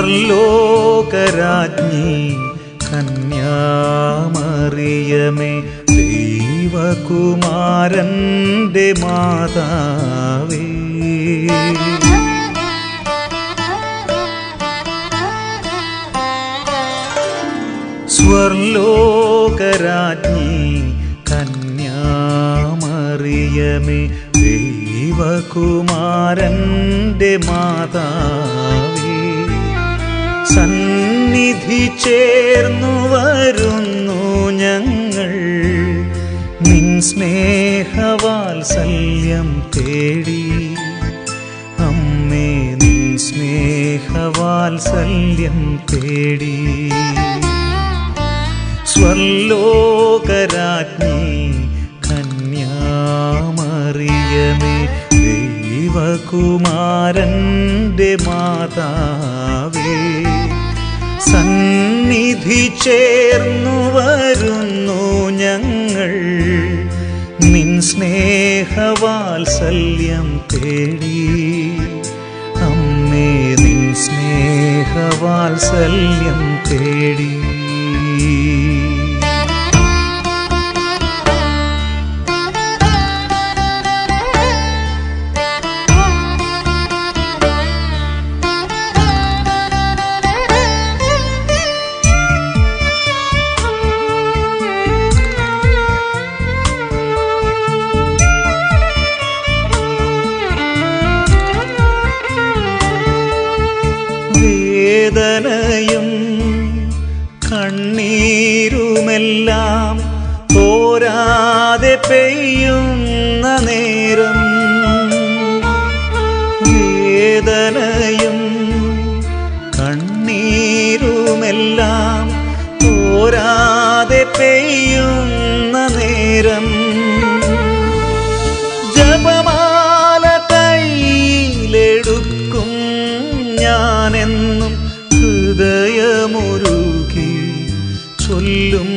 സ്വർലോകരാജ്ഞി കന്യാമറിയമേ ദൈവകുമാരൻ്റെ മാതാവേ സ്വർലോകരാജ്ഞി കന്യാമറിയമേ ദൈവകുമാരൻ്റെ മാതാവേ സന്നിധി ചേർന്നു വരുന്നു ഞങ്ങൾ നിൻ സ്നേഹവാത്സല്യം തേടി അമ്മേ നിൻ സ്നേഹവാത്സല്യം തേടി സ്വർലോകരാജ്ഞി കന്യാമറിയമേ ദൈവകുമാരൻ്റെ മാതാവേ സന്നിധി ചേർന്നു വരുന്നു ഞങ്ങൾ നിൻ സ്നേഹവാത്സല്യം തേടി അമ്മേ നിൻ സ്നേഹവാത്സല്യം തേടി വേദനയും കണ്ണീരുമെല്ലാം തോരാതെ പെയ്യുന്ന നേരം വേദനയും കണ്ണീരുമെല്ലാം തോരാതെ പെയ്യുന്ന നേരം ജപമാല കയ്യിലെടുക്കും ഞാനെന്നും ഹൃദയമുരുകി ചൊല്ലും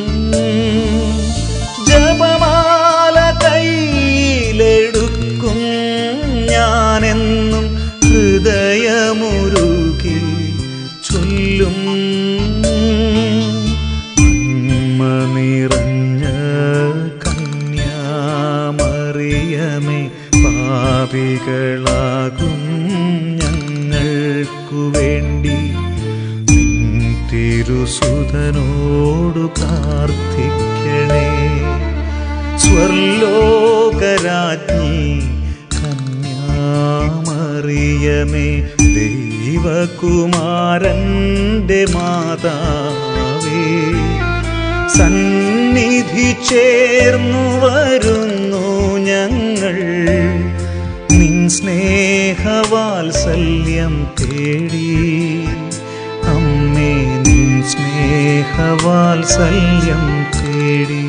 ജപമാല കയ്യിലെടുക്കും ഞാനെന്നും ഹൃദയമുരുകി ചൊല്ലും നന്മ നിറഞ്ഞ കന്യാമറിയമേ പാപികളാകും ഞങ്ങൾക്കു വേണ്ടി നിൻ തിരുസുതനോടു പ്രാർത്ഥിക്കണേ സ്വർലോകരാജ്ഞി കന്യാമറിയമേ ദൈവകുമാരൻ്റെ മാതാവേ സന്നിധി ചേർന്നു വരുന്നു ഞങ്ങൾ നിൻ സ്നേഹവാത്സല്യം തേടി അമ്മേ നിൻ സ്നേഹവാത്സല്യം തേടി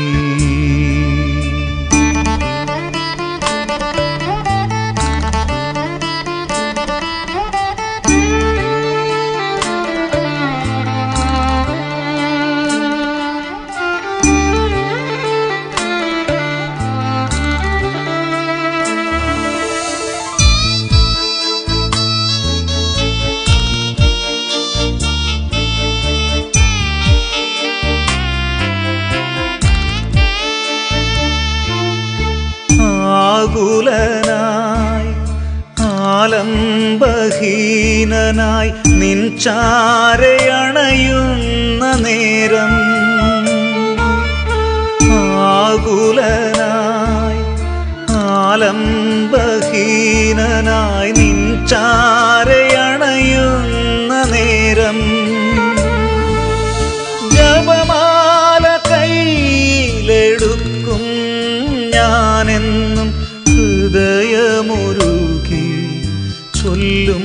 ആകുലനായി ആലംബഹീനനായി നിൻ ചാരയണയുന്ന നേരം ആകുലനായി ആലംബഹീനനായി നിൻ ചാരയണയുന്ന നേരം ജപമാല കയ്യിലെടുക്കും ഞാനെന്നും ഹൃദയമുരുകി ചൊല്ലും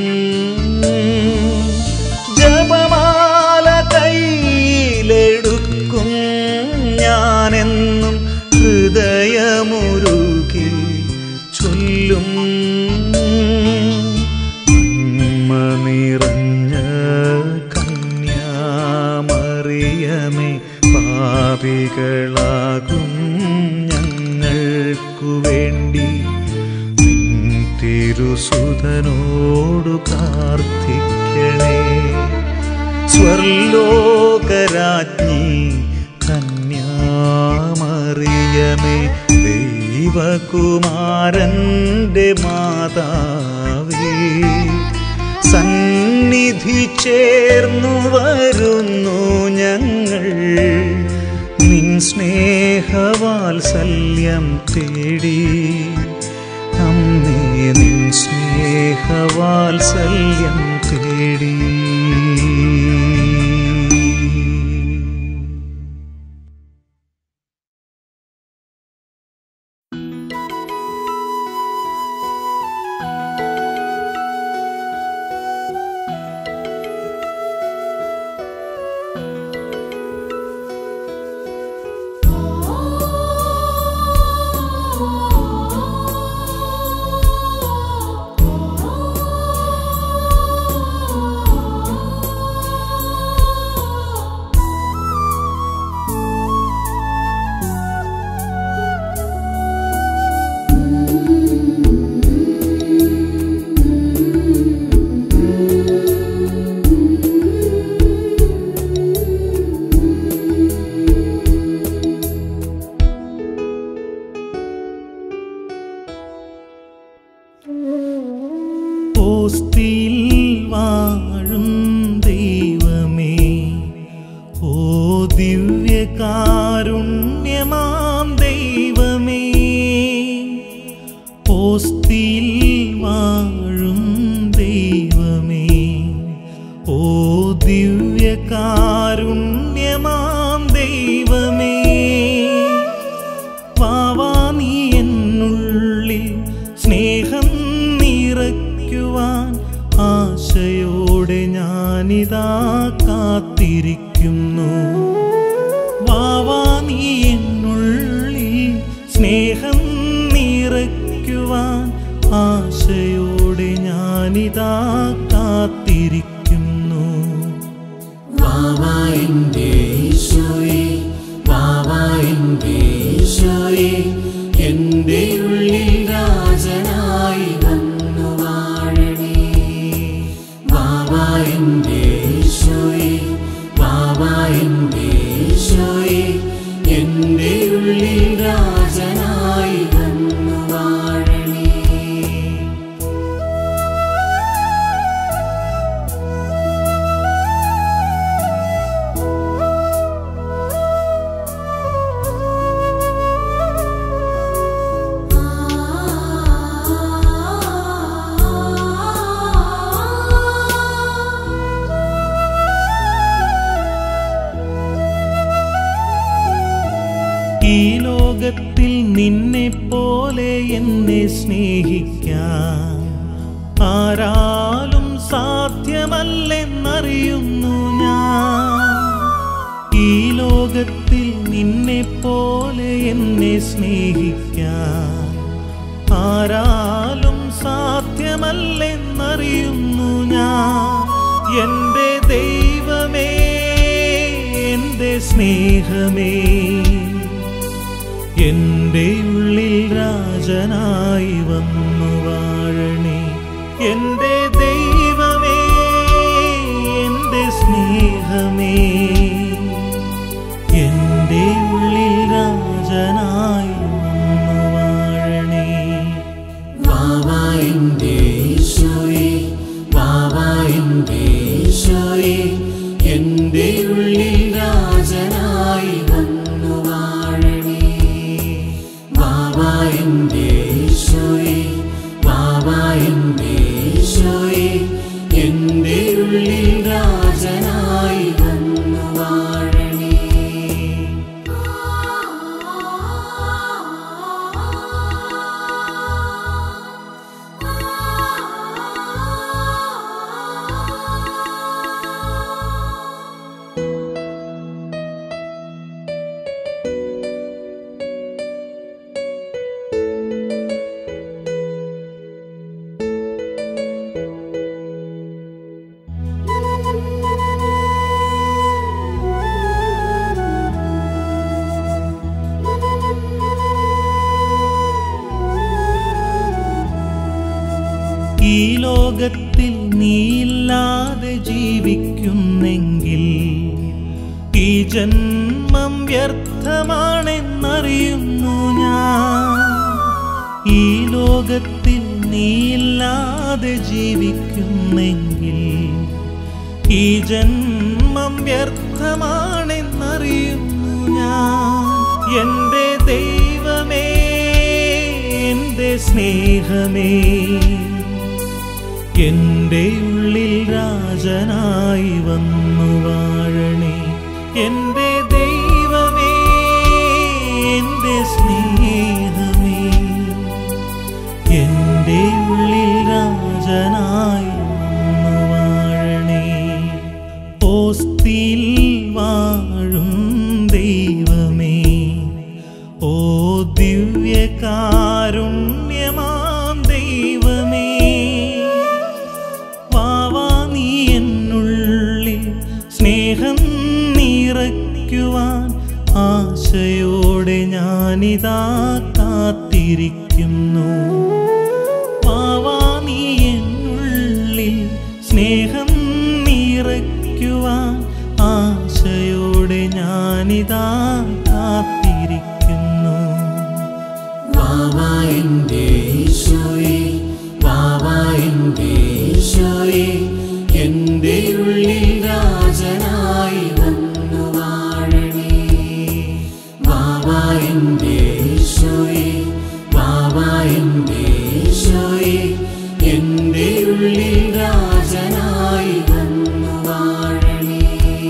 ജപമാല കയ്യിലെടുക്കും ഞാനെന്നും ഹൃദയമുരുകി ചൊല്ലും നന്മ നിറഞ്ഞ കന്യാമറിയമേ പാപികളാകും ഞങ്ങൾക്കു വേണ്ടി നിൻ തിരു തിരുസുതനോടു പ്രാർത്ഥിക്കണേ സ്വർലോകരാജ്ഞി കന്യാമറിയമേ ദൈവകുമാരൻ്റെ മാതാവേ സന്നിധി ചേർന്നു വരുന്നു ഞങ്ങൾ നിൻ സ്നേഹവാത്സല്യം തേടി അമ്മേ നിൻ സ്നേഹവാത്സല്യം തേടി ഓസ്തിയിൽ വാഴും ദൈവമേ ഓ ദിവ്യകാരുണ്യമാം ദൈവമേ ഓസ്തിയിൽ വാഴും ദൈവമേ ഓ ദിവ്യകാരുണ്യമാം ദൈവമേ വാവാ നീ എന്നുള്ളിൽ സ്നേഹം നിറയ്ക്കുവാൻ ആശയോടെ ഞാനിതാ കാത്തിരിക്കുന്നു വാവാ നീ എന്നുള്ളിൽ സ്നേഹം നിറയ്ക്കുവാൻ ആശയോടെ ഞാനിതാ കാത്തിരിക്കുന്നു വാവാ എൻ്റെ ഈശോയെ വാവാ എൻ്റെ ഈശോയെ എൻ്റെ ഉള്ളിൽ രാജനായി വന്നു വാഴണേ വാവാ എൻ്റെ ഈശോയെ വാവാ എൻ്റെ ഈശോയെ എൻ്റെ ഉള്ളിൽ രാജനായി വന്നു വാഴണേ ഈ ലോകത്തിൽ നിന്നെ പോലെ എന്നെ സ്നേഹിക്കാൻ ആരാലും സാധ്യമല്ലെന്നറിയുന്നു ഞാൻ ഈ ലോകത്തിൽ നിന്നെ പോലെ എന്നെ സ്നേഹിക്കാൻ ആരാലും സാധ്യമല്ലെന്നറിയുന്നു ഞാൻ എൻ്റെ ദൈവമേ എൻ്റെ സ്നേഹമേ എൻ്റെ ഉള്ളിൽ രാജനായി വന്നു വാഴണേ എൻ്റെ ദൈവമേ എൻ്റെ സ്നേഹമേ എൻ്റെ ഉള്ളിൽ രാജനായി വന്നു വാഴണേ വാവാ എൻ്റെ ഈശോയെ വാവാ എൻ്റെ ഈശോയെ എൻ്റെ ഉള്ളിൽ രാജനായി വന്നു വാഴണേ വാവാ എൻ്റെ ഈശോയെ വാവാ എൻ്റെ ഈശോയെ എൻ്റെ ഉള്ളിൽ രാജനായി വന്നു വാഴണേ ലോകത്തിൽ നീയില്ലാതെ ജീവിക്കുന്നെങ്കിൽ ഈ ജന്മം വ്യർത്ഥമാണെന്നറിയുന്നു ഞാൻ ഈ ലോകത്തിൽ നീയില്ലാതെ ജീവിക്കുന്നെങ്കിൽ ഈ ജന്മം വ്യർത്ഥമാണെന്നറിയുന്നു ഞാൻ എൻ്റെ ദൈവമേ എൻ്റെ സ്നേഹമേ എൻ്റെ ഉള്ളിൽ രാജനായി വന്നു വാഴണേ എൻ്റെ ദൈവമേ എൻ്റെ സ്നേഹമേ എൻ്റെ ഉള്ളിൽ രാജനായി വന്നു വാഴണേ ഓസ്തിയിൽ വാഴും ദൈവമേ ഓ ദിവ്യകാരുണ്യമാം ദൈവമേ വാവാ നീ എന്നുള്ളിൽ സ്നേഹം നിറയ്ക്കുവാൻ ആശയോടെ ഞാനിതാ കാത്തിരിക്കുന്നു വാവാ നീ എന്നുള്ളിൽ സ്നേഹം നിറയ്ക്കുവാൻ ആശയോടെ ഞാനിതാ കാത്തിരിക്കുന്നു വാവാ എൻ്റെ ഈശോയെ വാവാ എൻ്റെ ഈശോയെ എൻ്റെ ഉള്ളിൽ രാജനായി വന്നു വാഴണേ വാവാ എൻ്റെ ഈശോയെ വാവാ എൻ്റെ ഈശോയെ എൻ്റെ ഉള്ളിൽ രാജനായി വന്നു വാഴണേ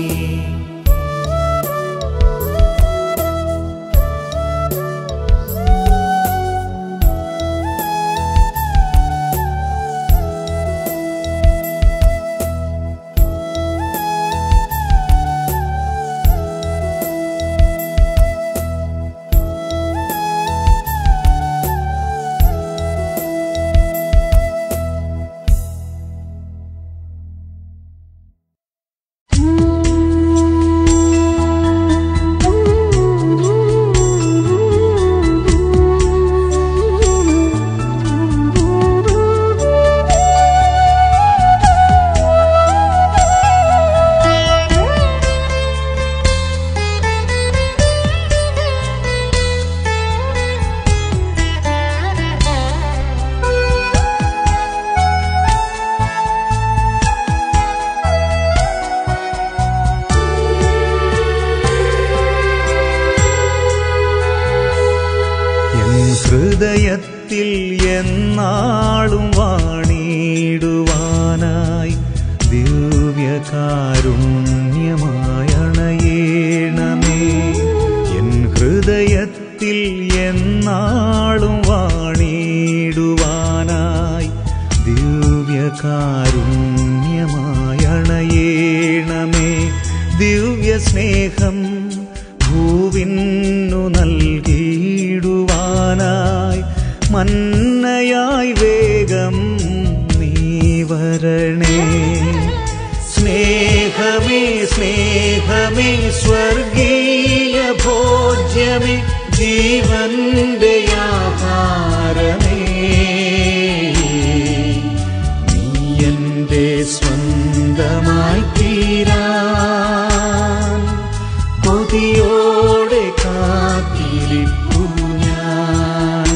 എൻ ഹൃദയത്തിൽ എന്നാളും വാണിടുവാനായി ദിവ്യകാരുണ്യമായണയേണമേ എൻ ഹൃദയത്തിൽ എന്നാളും വാണിടുവാനായി ദിവ്യകാരുണ്യമായണയേണമേ ദിവ്യസ്നേഹം ഭൂവിന്നു നൽകിയിടുവാനായി മന്നയായി വേഗം നീ വരണേ സ്നേഹമേ സ്നേഹമേ സ്വർഗീയ ഭോജ്യമേ ജീവന്റെ ആഹാരമേ നീ എന്റെ സ്വന്തമായി തീരാൻ കൊതിയോടെ കാത്തിരിപ്പു ഞാൻ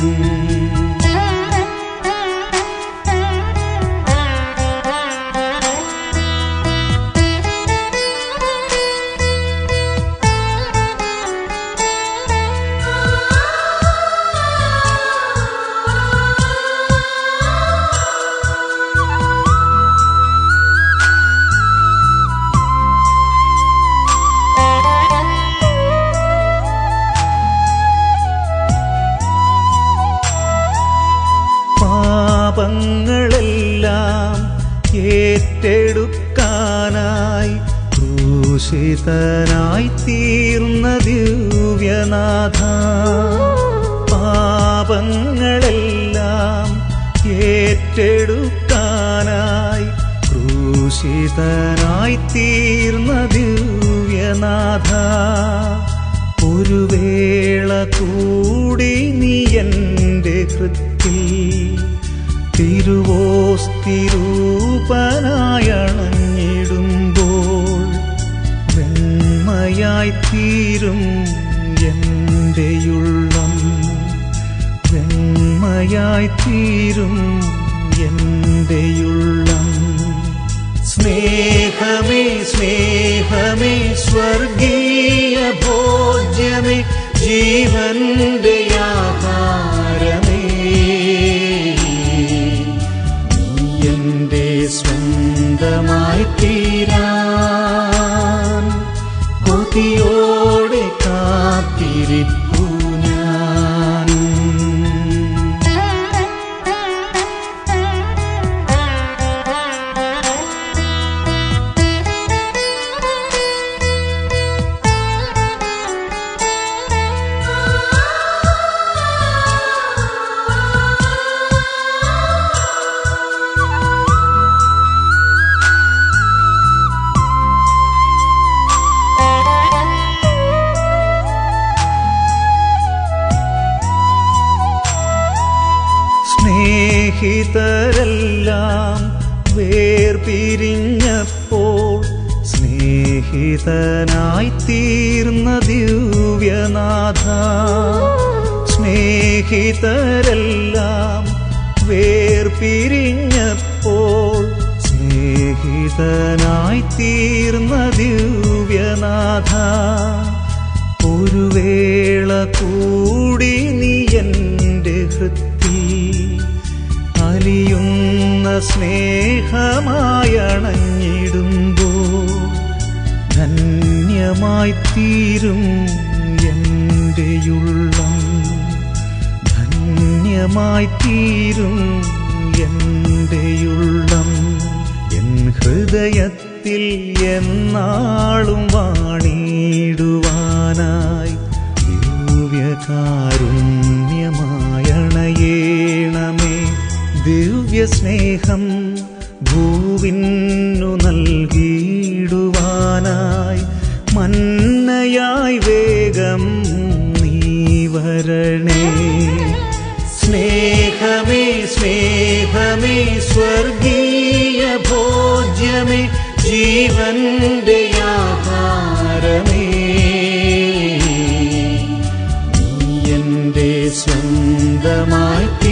പാപങ്ങളെല്ലാം ഏറ്റെടുക്കാനായി ക്രൂശിതനായി തീർന്ന ദിവ്യനാഥ പാപങ്ങളെല്ലാം ഏറ്റെടുക്കാനായി ക്രൂശിതനായി തീർന്ന ദിവ്യനാഥ ഒരു വേള കൂടി നീ എൻ്റെ ഹൃത്തിൽ തിരുവോസ്തി എന്റെയുള്ളം വെണ്മയായി തീരും എന്റെയുള്ളം സ്നേഹമേ സ്നേഹമേ സ്വർഗീയ ഭോജ്യമേ ജീവന്റെ ആഹാരമേ നീ എന്റെ സ്വന്തമായി തീരാൻ കൊതിയോടെ കാത്തിരിപ്പു ഞാൻ സ്നേഹിതരെല്ലാം വേർപിരിഞ്ഞപ്പോൾ സ്നേഹിതനായി തീർന്ന ദിവ്യനാഥ സ്നേഹിതരെല്ലാം വേർപിരിഞ്ഞപ്പോൾ സ്നേഹിതനായി തീർന്ന ദിവ്യനാഥ ഒരു വേള കൂടി നീ എൻ്റെ ഹൃത്തി അലിയുന്ന സ്നേഹമായണഞ്ഞിടുമ്പോ ധന്യമായി തീരും എൻ്റെയുള്ളം ധന്യമായി തീരും എൻ്റെയുള്ളം എൻ ഹൃദയത്തിൽ എന്നാളും വാണിടുവാനായി ദിവ്യകാരുണ്യമായണയേണമേ ദിവ്യസ്നേഹം ഭൂവിന്നു നൽകിയിടുവാനായി മന്നയായി വേഗം നീ വരണേ സ്നേഹമേ സ്നേഹമേ സ്വർഗീയ ഭോജ്യമേ ജീവന്റെ ആഹാരമേ നീ എന്റെ സ്വന്തമായി